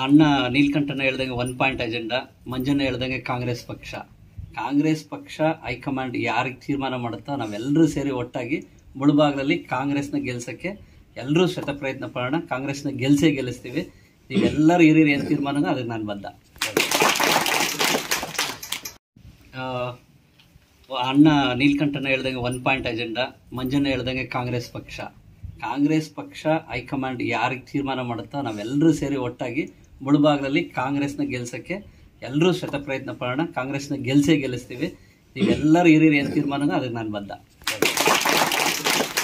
ಅಣ್ಣ ನೀಲ್ಕಂಠನ ಹೇಳ್ದಂಗೆ one point agenda Manjanna ಹೇಳ್ದಂಗೆ ಕಾಂಗ್ರೆಸ್ ಪಕ್ಷ ಕಾಂಗ್ರೆಸ್ ಪಕ್ಷ ಹೈಕಮಾಂಡ್ ಯಾರಿಗೆ ತೀರ್ಮಾನ ಮಾಡುತ್ತೋ ನಾವೆಲ್ಲರೂ ಸೇರಿ ಒಟ್ಟಾಗಿ ಮುಳುಬಾಗ್ಲಲ್ಲಿ ಕಾಂಗ್ರೆಸ್ನ ಗೆಲ್ಸಕ್ಕೆ ಎಲ್ಲರೂ ಶತ ಪ್ರಯತ್ನ ಪಡೋಣ ಕಾಂಗ್ರೆಸ್ನ ಗೆಲ್ಸೇ ಗೆಲ್ಲಿಸ್ತೀವಿ ನೀವೆಲ್ಲರೂ ಹಿರಿಯರು ಏನು ತೀರ್ಮಾನ ಅದಕ್ಕೆ ನಾನು ಬದ್ಧ ಆ, ಅಣ್ಣ ನೀಲ್ಕಂಠನ ಹೇಳ್ದಂಗೆ ಒನ್ ಪಾಯಿಂಟ್ ಅಜೆಂಡಾ ಮಂಜಣ್ಣ ಹೇಳ್ದಂಗೆ ಕಾಂಗ್ರೆಸ್ ಪಕ್ಷ ಕಾಂಗ್ರೆಸ್ ಪಕ್ಷ ಹೈಕಮಾಂಡ್ ಯಾರಿಗೆ ತೀರ್ಮಾನ ಮಾಡುತ್ತೋ ನಾವೆಲ್ಲರೂ ಸೇರಿ ಒಟ್ಟಾಗಿ ಮುಳುಬಾಗ್ಲಲ್ಲಿ ಕಾಂಗ್ರೆಸ್ನ ಗೆಲ್ಸಕ್ಕೆ ಎಲ್ಲರೂ ಶತ ಪ್ರಯತ್ನ ಪಡೋಣ ಕಾಂಗ್ರೆಸ್ನ ಗೆಲ್ಸೇ ಗೆಲ್ಲಿಸ್ತೀವಿ ನೀವೆಲ್ಲರೂ ಹಿರಿಯರು ಏನು ತೀರ್ಮಾನ ಅದಕ್ಕೆ ನಾನು ಬದ್ಧ